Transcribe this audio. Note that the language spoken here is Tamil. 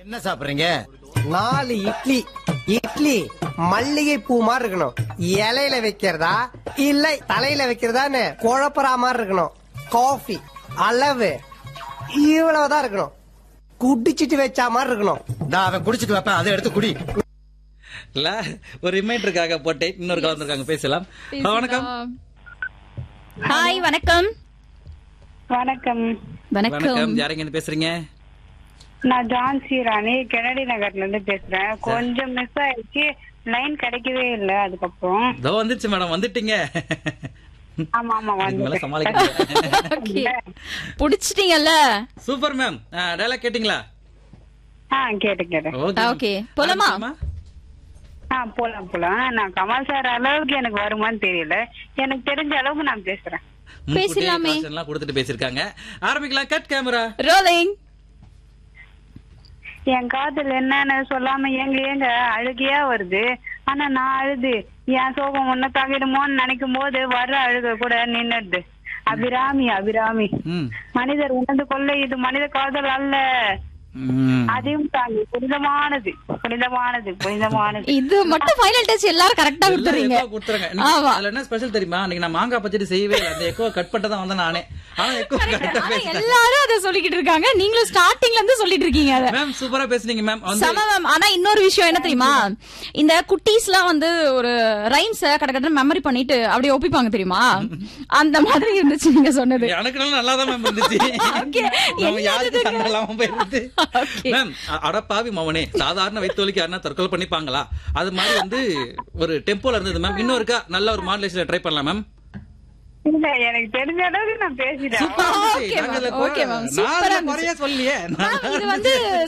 என்ன சாப்பிடுறீங்க நாலு இட்லி இட்லி மல்லிகை பூ மாதிரி இருக்கணும் இலையில வைக்கிறதா இல்ல தலையில வைக்கிறதான்னு குழப்பறா மாதிரி இருக்கணும் காஃபி அளவு இவ்வளவுதான் இருக்கணும் குடிச்சிட்டு வச்சா மாதிரி இருக்கணும் நான் அவன் குடிச்சிட்டு வைப்பேன் அதை எடுத்து குடி இல்ல ஒரு ரிமைண்டருக்காக போட்டேன் இன்னொரு கலந்துருக்காங்க பேசலாம் ஆ, வணக்கம் ஹாய் வணக்கம் வணக்கம் வணக்கம் வணக்கம் யாருங்க இருந்து பேசுறீங்க நான் ஜான்சி ராணி கெனடி நகர்ல இருந்து பேசுறேன் கொஞ்சம் மிஸ் ஆயிடுச்சு லைன் கிடைக்கவே இல்ல அதுக்கப்புறம் இதோ வந்துருச்சு மேடம் வந்துட்டீங்க ஆமா ஆமா இதுக்கு மேல வந்து சமாளிக்க Okay. புடிச்சிட்டீங்கல்ல சூப்பர் மேம் டைலாக் கேட்டிங்களா ஆ கேட்டு கேட்டேன் ஓகே ஓகே போலாமா ஆ போலாம் போலாம் நான் கமல் சார் அளவுக்கு எனக்கு வருமான்னு தெரியல எனக்கு தெரிஞ்ச அளவுக்கு நான் பேசுறேன் பேசலாமே. எல்லாம் கொடுத்துட்டு பேசிருக்காங்க ஆரம்பிக்கலாம் கட் கேமரா ரோலிங் என் காதல் என்னன்னு சொல்லாம ஏங்க ஏங்க அழுகையா வருது ஆனா நான் அழுது என் சோகம் ஒன்ன தாக்கிடுமோன்னு நினைக்கும் போது வர்ற அழுக கூட நின்னுடுது அபிராமி அபிராமி ம் மனிதர் உணர்ந்து கொள்ள இது மனித காதல் அல்ல ம். அதையும் தாண்டி புனிதமானது புனிதமானது புனிதமானது இது மட்டும் ஃபைனல் டச் எல்லாரும் கரெக்டா எல்லாம் கொடுத்துறீங்க echo கொடுத்துறாங்க. இன்னைக்கு ஆமா அதுல என்ன ஸ்பெஷல் தெரியுமா அன்னைக்கு நான் மாங்காய் பச்சடி செய்யவே இல்லை அந்த எக்கோ கட் பண்ணிட்டு தான் வந்தேன் நானே ஆனா எக்கோ கரெக்டா ஆனா பேசிட்டேன் எல்லாரும் அத சொல்லிக்கிட்டு இருக்காங்க நீங்களும் ஸ்டார்டிங்ல இருந்து சொல்லிட்டு இருக்கீங்க அத மேம் சூப்பரா பேசுனீங்க மேம் வந்து சம மேம் ஆனா இன்னொரு விஷயம் என்ன தெரியுமா இந்த குட்டீஸ்லாம் வந்து ஒரு ரைம்ஸ கடற்கட மெமரி பண்ணிட்டு அப்படியே ஒப்பிப்பாங்க தெரியுமா அந்த மாதிரி இருந்துச்சு நீங்க சொன்னது எனக்கு நல்லா நல்லா தான் மேம் இருந்துச்சு Okay. நம்ம என்ன யாருக்கு இதுக்கு? சண்டை இல்லாம போயிருந்து Okay. மேம் அ- அடப்பாவி மவனே சாதாரண வைத்தோலிக்கு யாருன்னா தற்கொலை பண்ணிப்பாங்களா அது மாதிரி வந்து ஒரு டெம்போல இருந்தது மேம் இன்னொருக்கா நல்ல ஒரு மாடுலேஷன்ல ட்ரை பண்ணலாம் மேம் இல்ல எனக்கு தெரிஞ்ச அளவுக்கு நான் பேசிட்டேன் சூப்பரா இருந்துச்சு. Okay, நாங்க இதுல ma'am. Okay, குறை- ma'am. நான் சூப்பரா அதுல இருந்துச்சு. குறையே சொல்லலையே மேம், இது வந்து